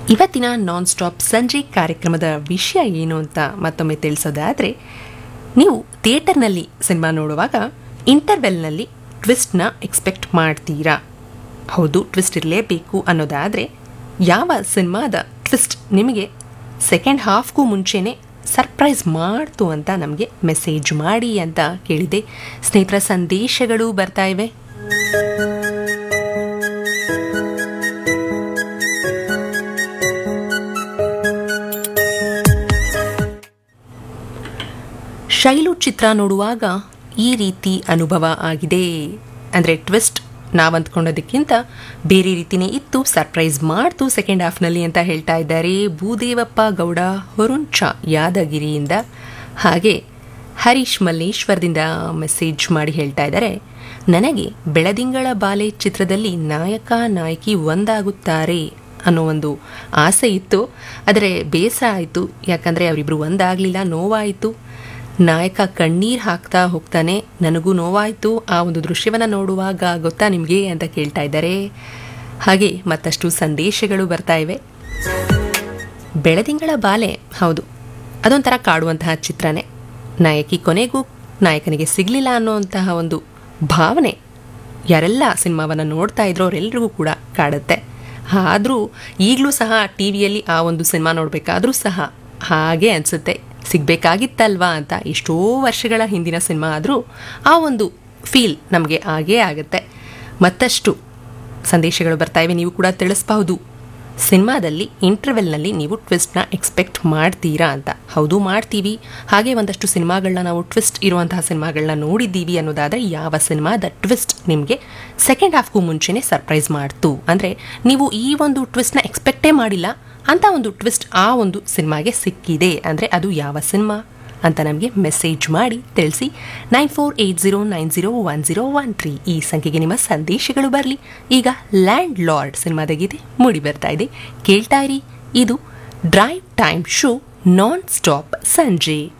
ಇವತ್ತಿನ ನಾನ್ ಸ್ಟಾಪ್ ಸಂಜೆ ಕಾರ್ಯಕ್ರಮದ ವಿಷಯ ಏನು ಅಂತ ಮತ್ತೊಮ್ಮೆ ತಿಳಿಸೋದಾದರೆ ನೀವು ಥಿಯೇಟರ್ನಲ್ಲಿ ಸಿನಿಮಾ ನೋಡುವಾಗ ಇಂಟರ್ವೆಲ್ನಲ್ಲಿ ಟ್ವಿಸ್ಟ್ನ ಎಕ್ಸ್ಪೆಕ್ಟ್ ಮಾಡ್ತೀರಾ ಹೌದು ಟ್ವಿಸ್ಟ್ ಇರಲೇಬೇಕು ಅನ್ನೋದಾದರೆ ಯಾವ ಸಿನಿಮಾದ ಟ್ವಿಸ್ಟ್ ನಿಮಗೆ ಸೆಕೆಂಡ್ ಹಾಫ್ಗೂ ಮುಂಚೆನೇ ಸರ್ಪ್ರೈಸ್ ಮಾಡ್ತು ಅಂತ ನಮಗೆ ಮೆಸೇಜ್ ಮಾಡಿ ಅಂತ ಕೇಳಿದೆ ಸ್ನೇಹಿತರ ಸಂದೇಶಗಳು ಬರ್ತಾ ಇವೆ ಶೈಲು ಚಿತ್ರ ನೋಡುವಾಗ ಈ ರೀತಿ ಅನುಭವ ಆಗಿದೆ ಅಂದರೆ ಟ್ವಿಸ್ಟ್ ನಾವು ಅಂದ್ಕೊಂಡೋದಕ್ಕಿಂತ ಬೇರೆ ರೀತಿನೇ ಇತ್ತು ಸರ್ಪ್ರೈಸ್ ಮಾಡ್ತು ಸೆಕೆಂಡ್ ಹಾಫ್ನಲ್ಲಿ ಅಂತ ಹೇಳ್ತಾ ಇದ್ದಾರೆ ಭೂದೇವಪ್ಪ ಗೌಡ ಹೊರುಂಚ ಯಾದಗಿರಿಯಿಂದ ಹಾಗೆ ಹರೀಶ್ ಮಲ್ಲೇಶ್ವರದಿಂದ ಮೆಸೇಜ್ ಮಾಡಿ ಹೇಳ್ತಾ ಇದ್ದಾರೆ ನನಗೆ ಬೆಳದಿಂಗಳ ಬಾಲೆ ಚಿತ್ರದಲ್ಲಿ ನಾಯಕ ನಾಯಕಿ ಒಂದಾಗುತ್ತಾರೆ ಅನ್ನೋ ಒಂದು ಆಸೆ ಇತ್ತು ಆದರೆ ಬೇಸ ಆಯಿತು ಯಾಕಂದರೆ ಅವರಿಬ್ಬರು ಒಂದಾಗಲಿಲ್ಲ ನೋವಾಯಿತು ನಾಯಕ ಕಣ್ಣೀರು ಹಾಕ್ತಾ ಹೋಗ್ತಾನೆ ನನಗೂ ನೋವಾಯಿತು ಆ ಒಂದು ದೃಶ್ಯವನ್ನು ನೋಡುವಾಗ ಗೊತ್ತಾ ನಿಮಗೆ ಅಂತ ಕೇಳ್ತಾ ಇದ್ದಾರೆ ಹಾಗೆ ಮತ್ತಷ್ಟು ಸಂದೇಶಗಳು ಬರ್ತಾ ಇವೆ ಬೆಳದಿಂಗಳ ಬಾಲೆ ಹೌದು ಅದೊಂಥರ ಕಾಡುವಂತಹ ಚಿತ್ರನೇ ನಾಯಕಿ ಕೊನೆಗೂ ನಾಯಕನಿಗೆ ಸಿಗಲಿಲ್ಲ ಅನ್ನೋಂತಹ ಒಂದು ಭಾವನೆ ಯಾರೆಲ್ಲ ಸಿನಿಮಾವನ್ನು ನೋಡ್ತಾ ಇದ್ರೋ ಅವರೆಲ್ಲರಿಗೂ ಕೂಡ ಕಾಡುತ್ತೆ ಆದರೂ ಈಗಲೂ ಸಹ ಟಿ ವಿಯಲ್ಲಿ ಆ ಒಂದು ಸಿನಿಮಾ ನೋಡಬೇಕಾದ್ರೂ ಸಹ ಹಾಗೆ ಅನಿಸುತ್ತೆ ಸಿಗಬೇಕಾಗಿತ್ತಲ್ವಾ ಅಂತ ಎಷ್ಟೋ ವರ್ಷಗಳ ಹಿಂದಿನ ಸಿನಿಮಾ ಆದರೂ ಆ ಒಂದು ಫೀಲ್ ನಮಗೆ ಆಗೇ ಆಗುತ್ತೆ ಮತ್ತಷ್ಟು ಸಂದೇಶಗಳು ಬರ್ತಾ ಇವೆ ನೀವು ಕೂಡ ತಿಳಿಸ್ಬಹುದು ಸಿನಿಮಾದಲ್ಲಿ ಇಂಟರ್ವೆಲ್ನಲ್ಲಿ ನೀವು ಟ್ವಿಸ್ಟ್ನ ಎಕ್ಸ್ಪೆಕ್ಟ್ ಮಾಡ್ತೀರಾ ಅಂತ ಹೌದು ಮಾಡ್ತೀವಿ ಹಾಗೆ ಒಂದಷ್ಟು ಸಿನಿಮಾಗಳನ್ನ ನಾವು ಟ್ವಿಸ್ಟ್ ಇರುವಂತಹ ಸಿನಿಮಾಗಳನ್ನ ನೋಡಿದ್ದೀವಿ ಅನ್ನೋದಾದರೆ ಯಾವ ಸಿನಿಮಾದ ಟ್ವಿಸ್ಟ್ ನಿಮಗೆ ಸೆಕೆಂಡ್ ಹಾಫ್ಗೂ ಮುಂಚೆನೇ ಸರ್ಪ್ರೈಸ್ ಮಾಡ್ತು ಅಂದರೆ ನೀವು ಈ ಒಂದು ಟ್ವಿಸ್ಟ್ನ ಎಕ್ಸ್ಪೆಕ್ಟೇ ಮಾಡಿಲ್ಲ ಅಂತ ಒಂದು ಟ್ವಿಸ್ಟ್ ಆ ಒಂದು ಸಿನಿಮಾಗೆ ಸಿಕ್ಕಿದೆ ಅಂದರೆ ಅದು ಯಾವ ಸಿನಿಮಾ ಅಂತ ನಮಗೆ ಮೆಸೇಜ್ ಮಾಡಿ ತಿಳಿಸಿ nine four eight zero nine zero one zero one three ಈ ಸಂಖ್ಯೆಗೆ ನಿಮ್ಮ ಸಂದೇಶಗಳು ಬರಲಿ ಈಗ ಲ್ಯಾಂಡ್ ಲಾರ್ಡ್ ಸಿನಿಮಾದ ಗೀತೆ ಮೂಡಿ ಬರ್ತಾ ಇದೆ ಕೇಳ್ತಾ ಇರಿ ಇದು drive time show non stop ಸಂಜೆ